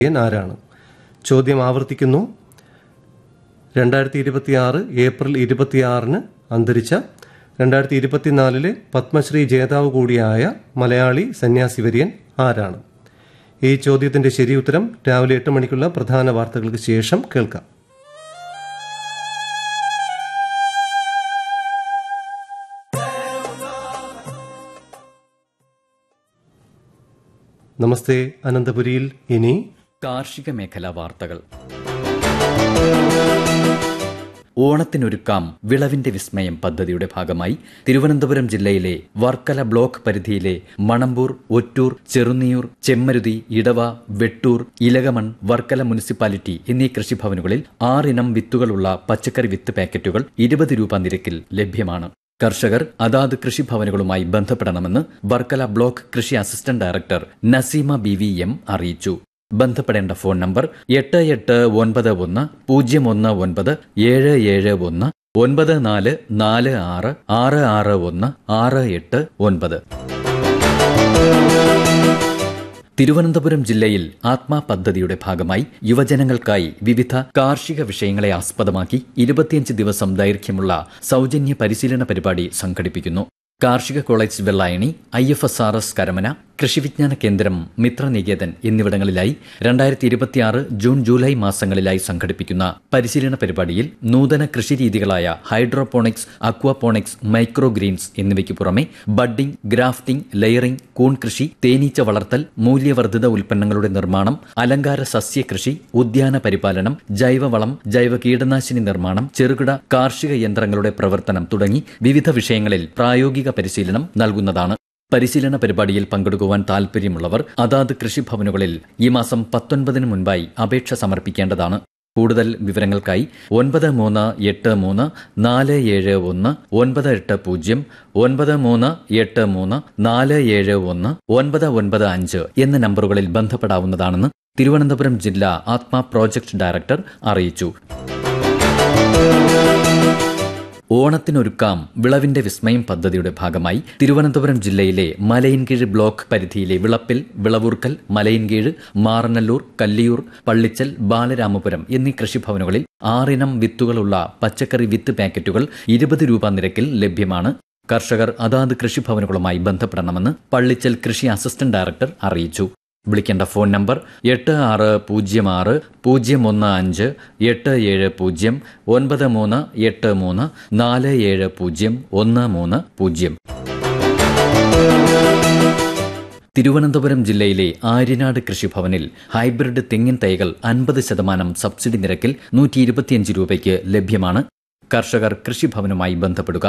ൻ ആരാണ് ചോദ്യം ആവർത്തിക്കുന്നു രണ്ടായിരത്തി ഇരുപത്തിയാറ് ഏപ്രിൽ ഇരുപത്തിയാറിന് അന്തരിച്ച രണ്ടായിരത്തി ഇരുപത്തിനാലിലെ പത്മശ്രീ ജേതാവ് കൂടിയായ മലയാളി സന്യാസി വര്യൻ ആരാണ് ഈ ചോദ്യത്തിന്റെ ശരിയുത്തരം രാവിലെ എട്ട് മണിക്കുള്ള പ്രധാന വാർത്തകൾക്ക് ശേഷം കേൾക്കാം നമസ്തേ അനന്തപുരിയിൽ ഇനി കാർഷിക മേഖലാ വാർത്തകൾ ഓണത്തിനൊരുക്കാം വിളവിന്റെ വിസ്മയം പദ്ധതിയുടെ ഭാഗമായി തിരുവനന്തപുരം ജില്ലയിലെ വർക്കല ബ്ലോക്ക് പരിധിയിലെ മണമ്പൂർ ഒറ്റൂർ ചെറുന്നിയൂർ ചെമ്മരുതി ഇടവ വെട്ടൂർ ഇലകമൺ വർക്കല മുനിസിപ്പാലിറ്റി എന്നീ കൃഷിഭവനുകളിൽ ആറിനം വിത്തുകളുള്ള പച്ചക്കറി വിത്ത് പാക്കറ്റുകൾ ഇരുപത് രൂപ നിരക്കിൽ ലഭ്യമാണ് കർഷകർ അതാത് കൃഷിഭവനുകളുമായി ബന്ധപ്പെടണമെന്ന് വർക്കല ബ്ലോക്ക് കൃഷി assistant director Naseema B V M അറിയിച്ചു ബന്ധപ്പെടേണ്ട ഫോൺ നമ്പർ എട്ട് എട്ട് ഒൻപത് ഒന്ന് പൂജ്യം ഒന്ന് ഒൻപത് ഏഴ് ഏഴ് ഒന്ന് ഒൻപത് നാല് നാല് ആറ് ആറ് ആറ് ഒന്ന് ആറ് എട്ട് ഒൻപത് തിരുവനന്തപുരം ജില്ലയിൽ ആത്മാ പദ്ധതിയുടെ ഭാഗമായി യുവജനങ്ങൾക്കായി വിവിധ കാർഷിക വിഷയങ്ങളെ ആസ്പദമാക്കി ഇരുപത്തിയഞ്ച് ദിവസം ദൈർഘ്യമുള്ള സൗജന്യ പരിശീലന പരിപാടി സംഘടിപ്പിക്കുന്നു കാർഷിക college Vellayani I F S R S Karamana Krishivijnana Kendram Mithraniketan എന്നിവിടങ്ങളിലായി രണ്ടായിരത്തി ഇരുപത്തിയാറ് ജൂൺ ജൂലൈ മാസങ്ങളിലായി സംഘടിപ്പിക്കുന്ന പരിശീലന പരിപാടിയിൽ നൂതന കൃഷിരീതികളായ ഹൈഡ്രോപോണിക്സ് അക്വാപോണിക്സ് മൈക്രോ ഗ്രീൻസ് എന്നിവയ്ക്ക് പുറമെ ബഡ്ഡിംഗ് ഗ്രാഫ്റ്റിംഗ് ലെയറിംഗ് കൂൺ കൃഷി തേനീച്ച വളർത്തൽ മൂല്യവർദ്ധിത ഉൽപ്പന്നങ്ങളുടെ നിർമ്മാണം അലങ്കാര സസ്യകൃഷി ഉദ്യാന പരിപാലനം ജൈവവളം ജൈവ കീടനാശിനി നിർമ്മാണം ചെറുകിട കാർഷിക യന്ത്രങ്ങളുടെ പ്രവർത്തനം തുടങ്ങി വിവിധ വിഷയങ്ങളിൽ പ്രായോഗിക പരിശീലനം നൽകുന്നതാണ് പരിശീലന പരിപാടിയിൽ പങ്കെടുക്കുവാൻ താൽപര്യമുള്ളവർ അതാത് കൃഷിഭവനുകളിൽ ഈ മാസം പത്തൊൻപതിന് മുൻപായി അപേക്ഷ സമർപ്പിക്കേണ്ടതാണ് കൂടുതൽ വിവരങ്ങൾക്കായി ഒൻപത് മൂന്ന് എട്ട് മൂന്ന് നാല് ഏഴ് ഒന്ന് ഒൻപത് എട്ട് പൂജ്യം ഒൻപത് മൂന്ന് എട്ട് മൂന്ന് നാല് ഏഴ് ഒന്ന് ഒൻപത് ഒൻപത് അഞ്ച് എന്ന നമ്പറുകളിൽ ബന്ധപ്പെടാവുന്നതാണെന്ന് തിരുവനന്തപുരം ജില്ലാ ആത്മാ പ്രോജക്ട് ഡയറക്ടർ അറിയിച്ചു ഓണത്തിനൊരുക്കാം വിളവിന്റെ വിസ്മയം പദ്ധതിയുടെ ഭാഗമായി തിരുവനന്തപുരം ജില്ലയിലെ മലയൻകീഴ് ബ്ലോക്ക് പരിധിയിലെ വിളപ്പിൽ വിളവൂർക്കൽ മലയൻകീഴ് മാറനല്ലൂർ കല്ലിയൂർ പള്ളിച്ചൽ ബാലരാമപുരം എന്നീ കൃഷിഭവനുകളിൽ ആറിനം വിത്തുകളുള്ള പച്ചക്കറി വിത്ത് പാക്കറ്റുകൾ ഇരുപത് രൂപ നിരക്കിൽ ലഭ്യമാണ് കർഷകർ അതാത് കൃഷിഭവനുകളുമായി ബന്ധപ്പെടണമെന്ന് പള്ളിച്ചൽ കൃഷി അസിസ്റ്റന്റ് ഡയറക്ടർ അറിയിച്ചു വിളിക്കേണ്ട ഫോൺ നമ്പർ എട്ട് ആറ് പൂജ്യം ആറ് പൂജ്യം ഒന്ന് അഞ്ച് എട്ട് ഏഴ് പൂജ്യം ഒൻപത് മൂന്ന് എട്ട് മൂന്ന് നാല് ഏഴ് പൂജ്യം ഒന്ന് മൂന്ന് പൂജ്യം തിരുവനന്തപുരം ജില്ലയിലെ ആര്യനാട് കൃഷിഭവനിൽ ഹൈബ്രിഡ് തെങ്ങിൻ തൈകൾ അൻപത് ശതമാനം സബ്സിഡി നിരക്കിൽ നൂറ്റി ഇരുപത്തിയഞ്ച് രൂപയ്ക്ക് ലഭ്യമാണ് കർഷകർ കൃഷിഭവനുമായി ബന്ധപ്പെടുക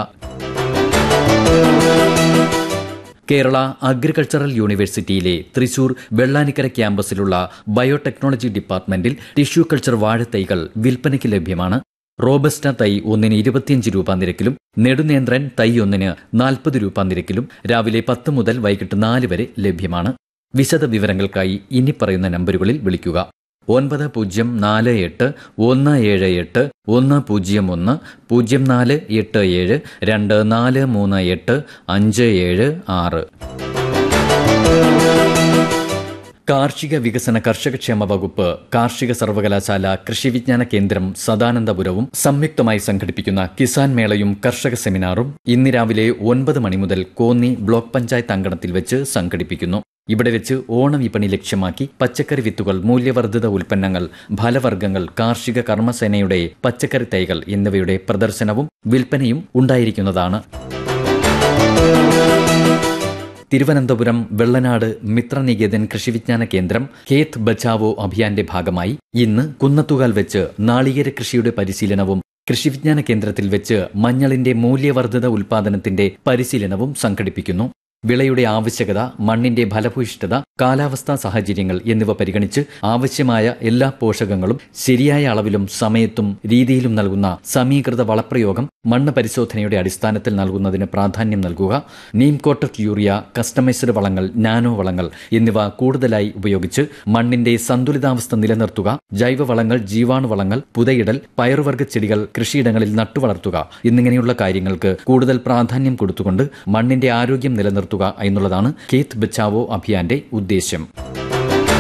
കേരള അഗ്രികൾച്ചറൽ യൂണിവേഴ്സിറ്റിയിലെ തൃശൂർ വെള്ളാനിക്കര ക്യാമ്പസിലുള്ള ബയോടെക്നോളജി ഡിപ്പാർട്ട്മെന്റിൽ ടിഷ്യൂ കൾച്ചർ വാഴത്തൈകൾ വിൽപ്പനയ്ക്ക് ലഭ്യമാണ് റോബസ്റ്റ തൈ ഒന്നിന് ഇരുപത്തിയഞ്ച് രൂപ നിരക്കിലും നെടുനേന്ത്രൻ തൈ ഒന്നിന് നാൽപ്പത് രൂപ നിരക്കിലും രാവിലെ പത്ത് മുതൽ വൈകിട്ട് നാല് വരെ ലഭ്യമാണ് വിശദ വിവരങ്ങൾക്കായി ഇനി പറയുന്ന നമ്പറുകളിൽ വിളിക്കുക ഒൻപത് പൂജ്യം നാല് എട്ട് ഒന്ന് ഏഴ് എട്ട് ഒന്ന് പൂജ്യം ഒന്ന് പൂജ്യം നാല് എട്ട് ഏഴ് രണ്ട് നാല് മൂന്ന് എട്ട് അഞ്ച് ഏഴ് ആറ് കാർഷിക വികസന കർഷകക്ഷേമ വകുപ്പ് കാർഷിക സർവകലാശാല കൃഷിവിജ്ഞാന കേന്ദ്രം സദാനന്ദപുരവും സംയുക്തമായി സംഘടിപ്പിക്കുന്ന കിസാൻ മേളയും കർഷക സെമിനാറും ഇന്ന് രാവിലെ ഒൻപത് മണി മുതൽ കോന്നി ബ്ലോക്ക് പഞ്ചായത്ത് അങ്കണത്തിൽ വെച്ച് സംഘടിപ്പിക്കുന്നു ഇവിടെ വെച്ച് ഓണവിപണി ലക്ഷ്യമാക്കി പച്ചക്കറി വിത്തുകൾ മൂല്യവർദ്ധിത ഉൽപ്പന്നങ്ങൾ ഫലവർഗ്ഗങ്ങൾ കാർഷിക കർമ്മസേനയുടെ പച്ചക്കറി തൈകൾ എന്നിവയുടെ പ്രദർശനവും വിൽപ്പനയും ഉണ്ടായിരിക്കുന്നതാണ് തിരുവനന്തപുരം വെള്ളനാട് മിത്രനികേതൻ കൃഷിവിജ്ഞാന കേന്ദ്രം ഖേത് ബച്ചാവോ അഭിയാന്റെ ഭാഗമായി ഇന്ന് കുന്നത്തുകാൽ വെച്ച് നാളികേര കൃഷിയുടെ പരിശീലനവും കൃഷിവിജ്ഞാന കേന്ദ്രത്തിൽ വെച്ച് മഞ്ഞളിന്റെ മൂല്യവർദ്ധിത ഉൽപാദനത്തിന്റെ പരിശീലനവും സംഘടിപ്പിക്കുന്നു വിളയുടെ ആവശ്യകത മണ്ണിന്റെ ഫലഭൂയിഷ്ഠത കാലാവസ്ഥാ സാഹചര്യങ്ങൾ എന്നിവ പരിഗണിച്ച് ആവശ്യമായ എല്ലാ പോഷകങ്ങളും ശരിയായ അളവിലും സമയത്തും രീതിയിലും നൽകുന്ന സമീകൃത വളപ്രയോഗം മണ്ണ് പരിശോധനയുടെ അടിസ്ഥാനത്തിൽ നൽകുന്നതിന് പ്രാധാന്യം നൽകുക നീം കോട്ടഡ് യൂറിയ കസ്റ്റമൈസ്ഡ് വളങ്ങൾ നാനോ വളങ്ങൾ എന്നിവ കൂടുതലായി ഉപയോഗിച്ച് മണ്ണിന്റെ സന്തുലിതാവസ്ഥ നിലനിർത്തുക ജൈവവളങ്ങൾ ജീവാണുവളങ്ങൾ പുതയിടൽ പയറുവർഗ്ഗ ചെടികൾ കൃഷിയിടങ്ങളിൽ നട്ടുവളർത്തുക എന്നിങ്ങനെയുള്ള കാര്യങ്ങൾക്ക് കൂടുതൽ പ്രാധാന്യം കൊടുത്തുകൊണ്ട് മണ്ണിന്റെ ആരോഗ്യം നിലനിർത്തുക എന്നുള്ളതാണ് കേത്ത് ബച്ചാവോ അഭിയാന്റെ ഉദ്ദേശം